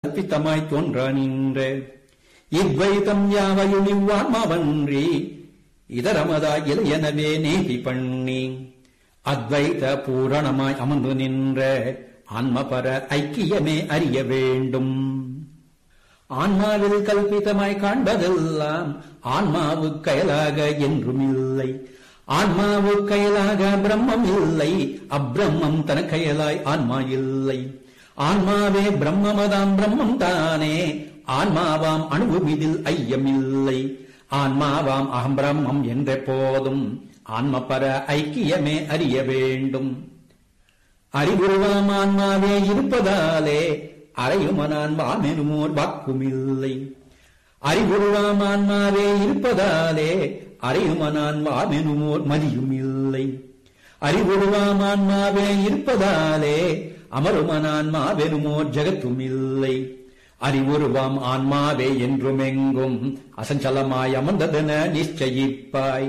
கற்பித்தமாய் தோன்ற நின்ற இவ்வைதம் யாவையும் இவ்வான்மாவன்றி இதரமதா இளையனவே நேதி பண்ணி அத்வைத பூரணமாய் அமர்ந்து நின்ற ஆன்மபர ஐக்கியமே அறிய வேண்டும் ஆன்மாவில் கல்பிதமாய் காண்பதெல்லாம் ஆன்மாவுக்கயலாக என்றும் இல்லை ஆன்மாவுக்கயலாக பிரம்மம் இல்லை அப்பிரம்மம் தனக்கயலாய் ஆன்மா இல்லை ஆன்மாவே பிரம்மமதாம் பிரம்மம் தானே ஆன்மாவாம் அணுவுமிதில் ஐயமில்லை ஆன்மாவாம் அகம் பிரம்மம் என்ற போதும் ஆன்மபர ஐக்கியமே அறிய வேண்டும் அறிவுருவாம் ஆன்மாவே இருப்பதாலே அறையுமனான் வாமெனுமோர் வாக்குமில்லை அறிவுருவாம் ஆன்மாவே இருப்பதாலே அறையுமனான் வாமெனுமோர் மதியும் இல்லை அறிவுருவாம் ஆன்மாவே இருப்பதாலே அமருமனான் மாவெனுமோர் ஜகத்தும் இல்லை அறிவுருவாம் ஆன்மாவே என்றுமெங்கும் அசஞ்சலமாய் அமர்ந்ததென நிச்சயிப்பாய்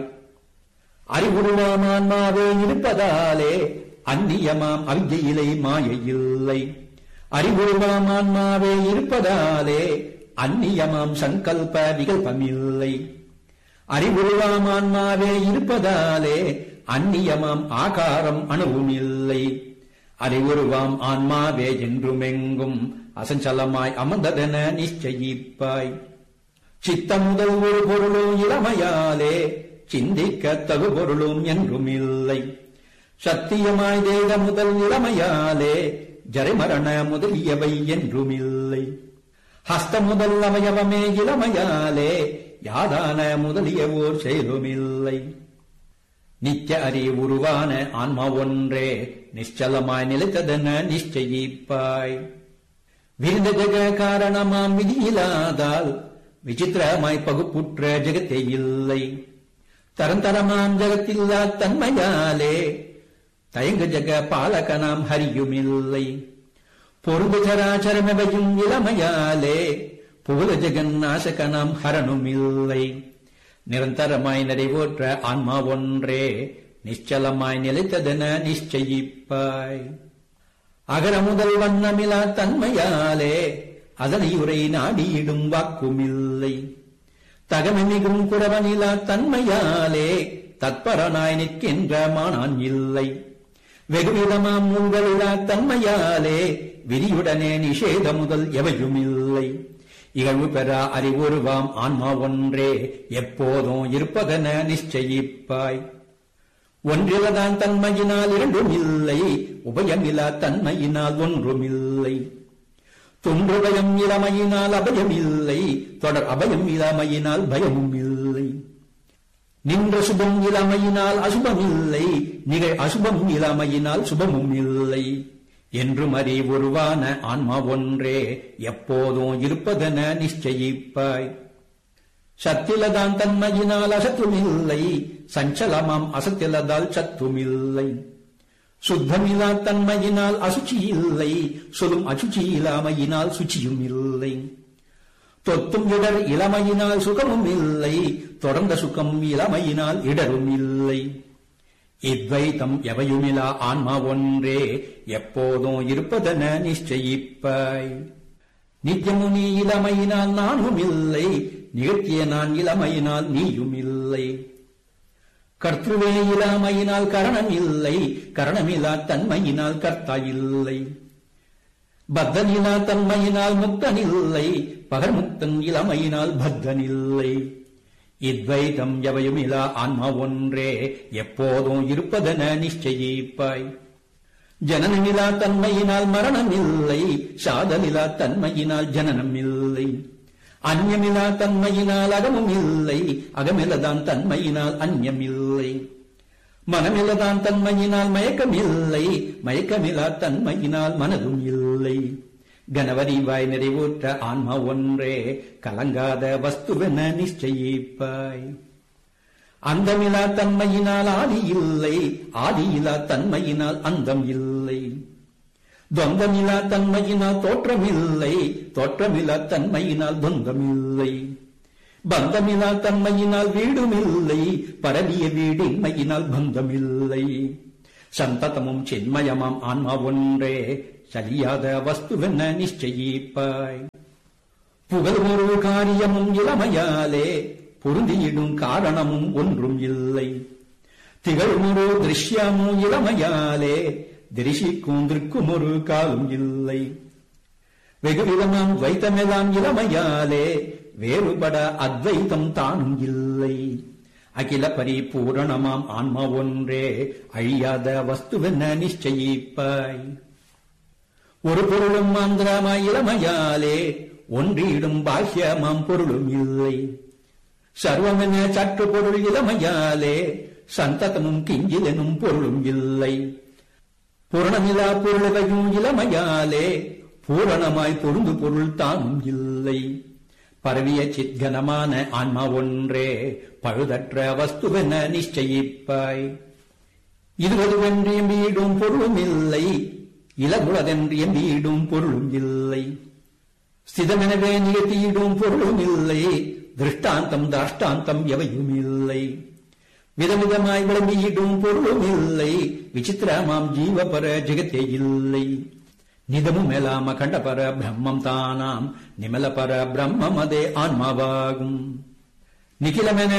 அறிவுருவாம் ஆன்மாவே இருப்பதாலே அந்நியமாம் அவிஜயிலை மாயை இல்லை அறிவுருவாம் ஆன்மாவே இருப்பதாலே அந்நியமாம் சங்கல்ப விகல்பமில்லை அறிவுருவாம் ஆன்மாவே இருப்பதாலே அந்நியமாம் ஆகாரம் அணுவும் இல்லை அறிவுருவாம் ஆன்மாவே என்றுமெங்கும் அசஞ்சலமாய் அமர்ந்ததென நிச்சயிப்பாய் சித்த முதல் ஒரு பொருளும் இளமையாலே சிந்திக்க தகு பொருளும் என்றும் இல்லை சத்தியமாய் தேக முதல் இளமையாலே ஜரைமரண முதலியவை என்றும் இல்லை ஹஸ்த முதல் அவயவமே இளமையாலே யாதான முதலிய ஓர் செயலுமில்லை நித்திய அறிவுருவான ஆன்மா ஒன்றே நிச்சலமாய் நிலைத்ததென நிச்சயிப்பாய் விருந்த ஜெக காரணமாம் விதியில்லாதால் விசித்திரமாய் பகுப்புற்ற ஜெகத்தே இல்லை தரந்தரமாம் ஜெகத்தில்லா தன்மையாலே தயங்க ஜெக பாலகனாம் ஹரியுமில்லை பொருது சராச்சரமெவையும் இளமையாலே புகழ ஜெகன் நாசகனாம் ஹரணுமில்லை நிரந்தரமாய் நிறைவோற்ற ஆன்மா ஒன்றே நிச்சலமாய் நிலைத்ததென நிச்சயிப்பாய் அகர முதல் வண்ணமிலா தன்மையாலே அதனை உரை நாடியிடும் வாக்குமில்லை தகமிமிகும் குறவனிலா தன்மையாலே தத்பரனாய் நிற்கின்ற மானான் இல்லை வெகுவிதமாம் உங்களிலா தன்மையாலே விதியுடனே நிஷேத முதல் எவையும் இல்லை இகழ்வு பெறா அறிவுருவாம் ஆன்மா ஒன்றே எப்போதும் இருப்பதென நிச்சயிப்பாய் ஒன்றிலதான் தன்மையினால் இரண்டும் இல்லை உபயமிலா தன்மையினால் ஒன்றும் இல்லை தொன்றுபயம் இளமையினால் அபயம் இல்லை தொடர் அபயம் இளமையினால் பயமும் இல்லை நின்ற சுபம் இளமையினால் அசுபம் இல்லை நிகழ் அசுபம் இளமையினால் சுபமும் இல்லை என்றும் அறிவுருவான ஆன்மா ஒன்றே எப்போதும் இருப்பதென நிச்சயிப்பாய் சத்திலதான் தன்மையினால் அசத்துமில்லை சஞ்சலமாம் அசத்திலதால் சத்துமில்லை சுத்தமில்லா தன்மையினால் அசுச்சி இல்லை சொல்லும் அசுச்சி இல்லாமையினால் சுச்சியும் இல்லை தொத்தும் இடர் இளமையினால் சுகமும் இல்லை தொடர்ந்த சுகம் இளமையினால் இடரும் இல்லை இத்வைத்தம் எவையுமிலா ஆன்மா ஒன்றே எப்போதும் இருப்பதென நிச்சயிப்பாய் நித்தியமுனி இளமையினால் நானும் இல்லை நிகழ்த்திய நான் இளமையினால் நீயும் இல்லை கர்த்துவே இல்லாமையினால் கரணம் இல்லை கரணமில்லா தன்மையினால் கர்த்தா இல்லை பத்தனிலா தன்மையினால் முக்தன் இல்லை பகர்முக்தன் இளமையினால் பத்தன் இல்லை இத்வைதம் எவையுமிலா ஆன்மா ஒன்றே எப்போதும் இருப்பதென நிச்சயிப்பாய் ஜனனமிலா தன்மையினால் மரணம் இல்லை சாதலிலா தன்மையினால் ஜனனம் இல்லை அந்யமிலா தன்மையினால் அகமும் இல்லை அகமிலதான் தன்மையினால் அந்யமில்லை மனமிலதான் தன்மையினால் மயக்கம் இல்லை மயக்கமிலா தன்மையினால் மனதும் இல்லை கணவரிவாய் நிறைவுற்ற ஆன்மா ஒன்றே கலங்காத வஸ்துவென நிச்சயிப்பாய் அந்தமிலா தன்மையினால் ஆதி இல்லை ஆதியிலா தன்மையினால் அந்தம் இல்லை துவந்தமிலா தன்மையினால் தோற்றமில்லை தோற்றமிலா தன்மையினால் துவந்தமில்லை பந்தமிலா தன்மையினால் வீடுமில்லை பரவிய வீடின்மையினால் பந்தமில்லை சந்ததமும் சின்மயமாம் ஆன்மா ஒன்றே சரியாத வஸ்துவென்ன நிச்சயிப்பாய் புகழ்மொரு காரியமும் இளமையாலே பொருந்தியிடும் காரணமும் ஒன்றும் இல்லை திகழ்மொரு திருஷ்யமும் இளமையாலே திரிசிக்கும் திருக்கும் ஒரு காலும் இல்லை வெகுவிதமாம் துவைத்தமெல்லாம் இளமையாலே வேறுபட அத்வைத்தம் தானும் இல்லை அகில பரிபூரணமாம் ஆன்மா ஒன்றே அழியாத வஸ்துவென்ன நிச்சயிப்பாய் ஒரு பொருளும் மாந்திரமாய் இளமையாலே ஒன்றிடும் பாஹ்யமாம் பொருளும் இல்லை சர்வமென சற்று பொருள் இளமையாலே சந்ததமும் கிஞ்சிலெனும் பொருளும் இல்லை பூரணமிலா பொருளுகையும் இளமையாலே பூரணமாய் பொருந்து பொருள் தானும் இல்லை பரவிய சித்கனமான ஆன்மா ஒன்றே பழுதற்ற வஸ்துவென நிச்சயிப்பாய் இதுவதுவென்று எம்பீடும் பொருளும் இல்லை இளகுளதென்று எம்பீடும் பொருளும் இல்லை ஸ்திதமெனவே நிகழ்த்தியிடும் பொருளும் இல்லை திருஷ்டாந்தம் தாஷ்டாந்தம் எவையும் இல்லை விதவிதமாய் விளம்பியிடும் பொருளும் இல்லை விசித்திரமாம் ஜீவபர ஜெகத்தே இல்லை நிதமும் மேலாம கண்டபர பிரம்மம் தானாம் நிமலபர பிரம்மம் அதே ஆன்மாவாகும் நிகிலமென